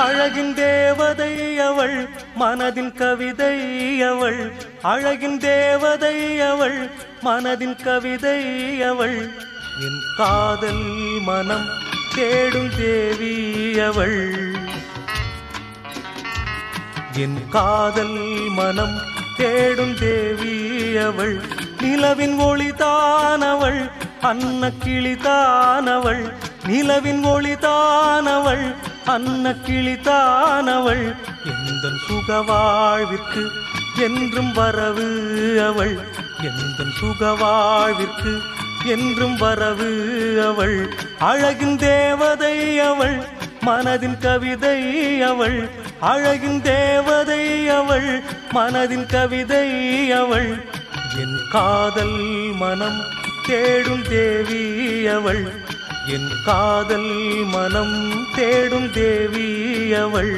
அழகின் தேவதை அவள் மனதின் கவிதை அவள் அழகின் தேவதை அவள் மனதின் கவிதை அவள் என் காதல் மனம் தேடும் தேவி அவள் என் காதல் மனம் தேடும் தேவி அவள் நிலவின் ஒளிதானவள் அன்ன கிளிதானவள் நிலவின் ஒளிதானவள் அன்ன கிளிதானவள் எந்த சுகவாழ்விற்கு என்றும் வரவு அவள் எந்த சுகவாழ்விற்கு என்றும் வரவு அவள் அழகின் தேவதை அவள் மனதின் கவிதை அவள் அழகின் தேவதை அவள் மனதின் கவிதை அவள் என் காதல் மனம் தேடும் தேவி அவள் என் காதல் மனம் தேடும் தேவி அவள்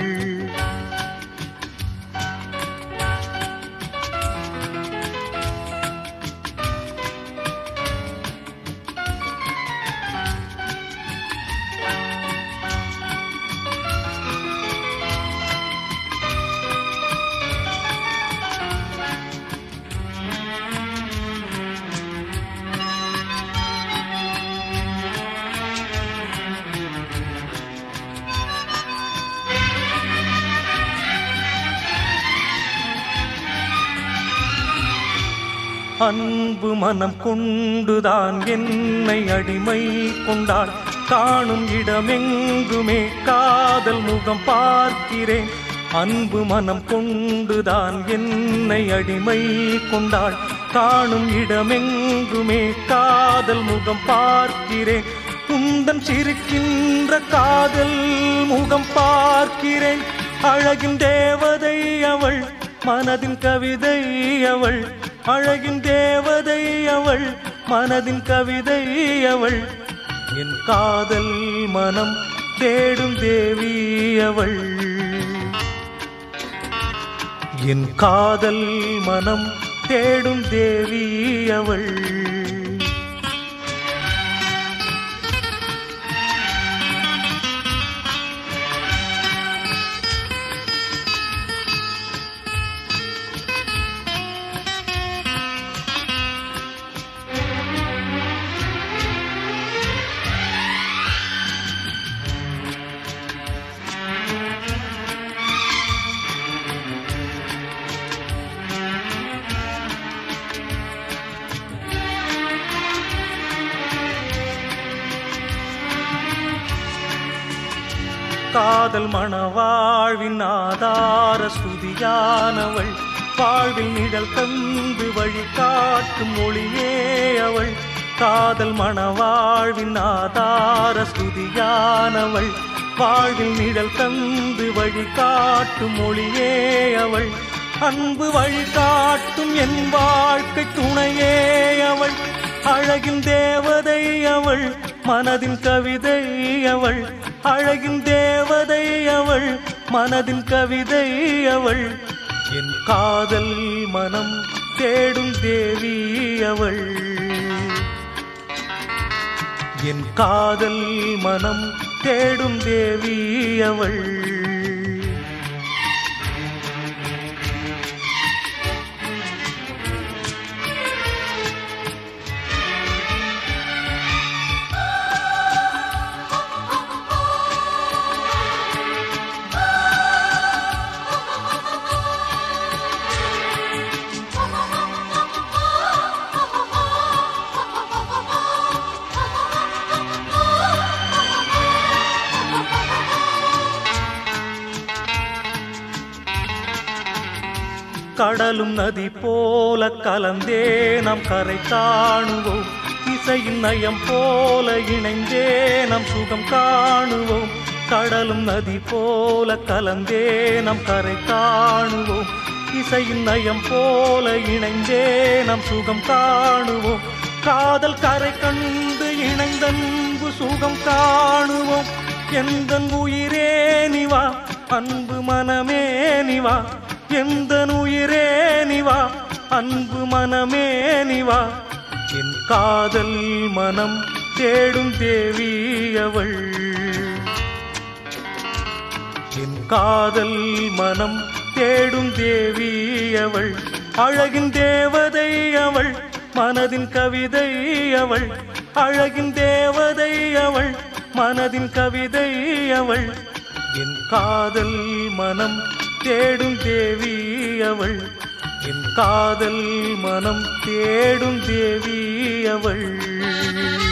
அன்பு மனம் கொண்டுதான் என்னை அடிமை கொண்டாள் காணும் இடமெங்குமே காதல் முகம் பார்க்கிறேன் அன்பு மனம் கொண்டுதான் என்னை அடிமை கொண்டாள் காணும் இடமெங்குமே காதல் முகம் பார்க்கிறேன் உந்தன் சிரிக்கின்ற காதல் முகம் பார்க்கிறேன் அழகின் தேவதை அவள் மனதின் கவிதை அவள் அழகின் தேவதை அவள் மனதின் கவிதை அவள் என் காதல் மனம் தேடும் தேவி அவள் என் காதல் மனம் தேடும் தேவி அவள் காதல் மணவாழ்வின் ஆதார ஸ்துதியானவள் வாழ்வில் நிழல் தந்து வழி காட்டும் மொழியே அவள் காதல் மணவாழ்வின் ஆதார ஸ்துதியானவள் வாழ்வில் நிழல் தந்து வழி காட்டும் மொழியே அவள் அன்பு வழி காட்டும் என் வாழ்க்கை துணையே அவள் அழகின் தேவதை அவள் மனதின் கவிதை அவள் அழகின் தேவதை அவள் மனதின் கவிதை அவள் என் காதல் மனம் தேடும் தேவி அவள் என் காதல் மனம் தேடும் தேவி அவள் கடலும் நதி போல கலந்தே நாம் கரை காணுவோம் இசையின் நயம் போல இணைந்தே நாம் சுகம் காணுவோம் கடலும் நதி போல கலந்தே நாம் கரை காணுவோம் இசையின் நயம் போல இணைந்தே நாம் சுகம் காணுவோம் காதல் கரை கண்டு இணைந்தன்பு சுகம் காணுவோம் எந்த உயிரே நிவா அன்பு மனமே நிவா எந்த உயிரே நிவா அன்பு மனமே நிவா என் காதல் மனம் தேடும் தேவி அவள் என் காதல் மனம் தேடும் தேவி அவள் அழகின் தேவதை அவள் மனதின் கவிதை அவள் அழகின் தேவதை அவள் மனதின் கவிதை அவள் என் காதல் மனம் தேடும் தேவி அவள் என் காதல் மனம் தேடும் தேவி அவள்